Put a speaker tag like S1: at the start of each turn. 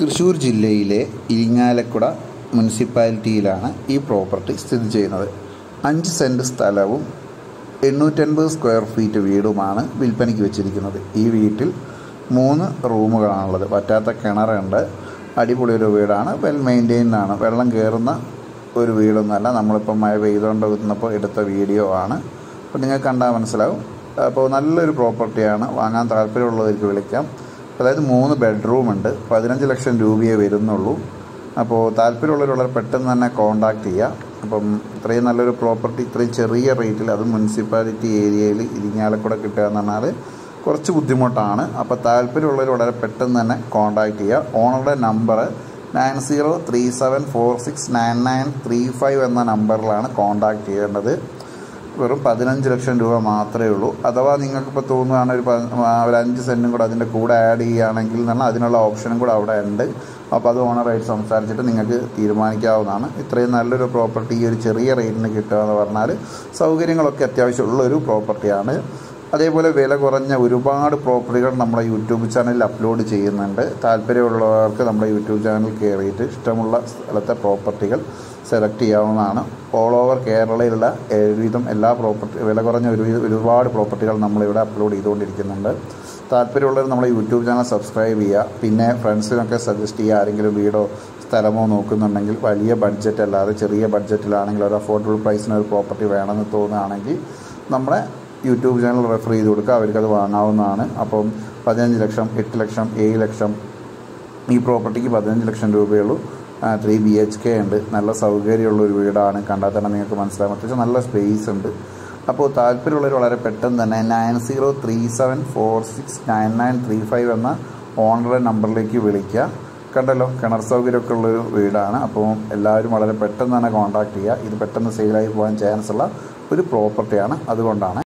S1: തൃശ്ശൂർ ജില്ലയിലെ ഇരിങ്ങാലക്കുട മുനിസിപ്പാലിറ്റിയിലാണ് ഈ പ്രോപ്പർട്ടി സ്ഥിതി ചെയ്യുന്നത് അഞ്ച് സെൻറ്റ് സ്ഥലവും എണ്ണൂറ്റൻപത് സ്ക്വയർ ഫീറ്റ് വീടുമാണ് വിൽപ്പനയ്ക്ക് വെച്ചിരിക്കുന്നത് ഈ വീട്ടിൽ മൂന്ന് റൂമുകളാണുള്ളത് പറ്റാത്ത കിണറുണ്ട് അടിപൊളി ഒരു വീടാണ് വെൽ മെയിൻറ്റെയിൻഡ് ആണ് വെള്ളം കയറുന്ന ഒരു വീടൊന്നുമല്ല നമ്മളിപ്പോൾ മഴ പെയ്തുകൊണ്ട് നിന്നപ്പോൾ എടുത്ത വീഡിയോ ആണ് അപ്പോൾ നിങ്ങൾക്ക് കണ്ടാൽ മനസ്സിലാവും അപ്പോൾ നല്ലൊരു പ്രോപ്പർട്ടിയാണ് വാങ്ങാൻ താല്പര്യമുള്ളവർക്ക് വിളിക്കാം അതായത് മൂന്ന് ബെഡ്റൂം ഉണ്ട് പതിനഞ്ച് ലക്ഷം രൂപയേ വരുന്നുള്ളൂ അപ്പോൾ താല്പര്യമുള്ളവർ വളരെ പെട്ടെന്ന് തന്നെ കോൺടാക്റ്റ് ചെയ്യുക അപ്പം ഇത്രയും നല്ലൊരു പ്രോപ്പർട്ടി ഇത്രയും ചെറിയ റേറ്റിൽ അതും മുനിസിപ്പാലിറ്റി ഏരിയയിൽ ഇരിങ്ങാലക്കുട കിട്ടുക എന്ന് പറഞ്ഞാൽ കുറച്ച് ബുദ്ധിമുട്ടാണ് അപ്പോൾ താല്പര്യമുള്ളവർ വളരെ പെട്ടെന്ന് തന്നെ കോൺടാക്റ്റ് ചെയ്യുക ഓണറുടെ number nine zero three seven four six nine nine three five എന്ന നമ്പറിലാണ് കോൺടാക്റ്റ് ചെയ്യേണ്ടത് വെറും പതിനഞ്ച് ലക്ഷം രൂപ മാത്രമേ ഉള്ളൂ അഥവാ നിങ്ങൾക്കിപ്പോൾ തോന്നുകയാണ് ഒരു പ- ആ, ഒരു അഞ്ച് സെൻറ്റും കൂടെ അതിൻ്റെ കൂടെ ആഡ് ചെയ്യുകയാണെങ്കിൽ എന്നാൽ അതിനുള്ള ഓപ്ഷനും കൂടെ അവിടെ ഉണ്ട് അപ്പോൾ അത് ഓണറായിട്ട് സംസാരിച്ചിട്ട് നിങ്ങൾക്ക് തീരുമാനിക്കാവുന്നതാണ് ഇത്രയും നല്ലൊരു പ്രോപ്പർട്ടി ഈ ഒരു ചെറിയ റേറ്റിന് കിട്ടുക എന്ന് പറഞ്ഞാൽ സൗകര്യങ്ങളൊക്കെ അത്യാവശ്യമുള്ള ഒരു പ്രോപ്പർട്ടിയാണ് അതേപോലെ വില കുറഞ്ഞ ഒരുപാട് പ്രോപ്പർട്ടികൾ നമ്മുടെ യൂട്യൂബ് ചാനലിൽ അപ്ലോഡ് ചെയ്യുന്നുണ്ട് താല്പര്യമുള്ളവർക്ക് നമ്മുടെ യൂട്യൂബ് ചാനൽ കയറിയിട്ട് ഇഷ്ടമുള്ള സ്ഥലത്തെ പ്രോപ്പർട്ടികൾ സെലക്ട് ചെയ്യാവുന്നതാണ് ഓൾ ഓവർ കേരളയിലുള്ള ഒരുവിധം എല്ലാ പ്രോപ്പർട്ടി വില കുറഞ്ഞ ഒരു ഒരുപാട് പ്രോപ്പർട്ടികൾ നമ്മളിവിടെ അപ്ലോഡ് ചെയ്തുകൊണ്ടിരിക്കുന്നുണ്ട് താല്പര്യമുള്ളവർ നമ്മുടെ യൂട്യൂബ് ചാനൽ സബ്സ്ക്രൈബ് ചെയ്യുക പിന്നെ ഫ്രണ്ട്സിനൊക്കെ സജസ്റ്റ് ചെയ്യുക ആരെങ്കിലും വീടോ സ്ഥലമോ നോക്കുന്നുണ്ടെങ്കിൽ വലിയ ബഡ്ജറ്റ് അല്ലാതെ ചെറിയ ബഡ്ജറ്റിലാണെങ്കിൽ ഒരു അഫോർഡബിൾ പ്രൈസിന് ഒരു പ്രോപ്പർട്ടി വേണമെന്ന് തോന്നുകയാണെങ്കിൽ നമ്മുടെ യൂട്യൂബ് ചാനൽ റെഫർ ചെയ്ത് കൊടുക്കുക അവർക്കത് വാങ്ങാവുന്നതാണ് അപ്പം പതിനഞ്ച് ലക്ഷം എട്ട് ലക്ഷം ഏഴ് ലക്ഷം ഈ പ്രോപ്പർട്ടിക്ക് പതിനഞ്ച് ലക്ഷം രൂപയുള്ളൂ ത്രീ ബി എച്ച് കെ ഉണ്ട് നല്ല സൗകര്യമുള്ള ഒരു വീടാണ് കണ്ടാൽ തന്നെ നിങ്ങൾക്ക് മനസ്സിലാകും അത്യാവശ്യം നല്ല സ്പേസ് ഉണ്ട് അപ്പോൾ താല്പര്യമുള്ളവർ വളരെ പെട്ടെന്ന് തന്നെ nine zero three seven four six nine nine three five എന്ന ഓണറുടെ നമ്പറിലേക്ക് വിളിക്കുക കണ്ടല്ലോ കിണർ സൗകര്യമൊക്കെ ഉള്ളൊരു വീടാണ് അപ്പോൾ എല്ലാവരും വളരെ പെട്ടെന്ന് തന്നെ കോൺടാക്ട് ചെയ്യുക ഇത് പെട്ടെന്ന് സെയിലായി പോകാൻ ചാൻസ് ഉള്ള ഒരു പ്രോപ്പർട്ടിയാണ് അതുകൊണ്ടാണ്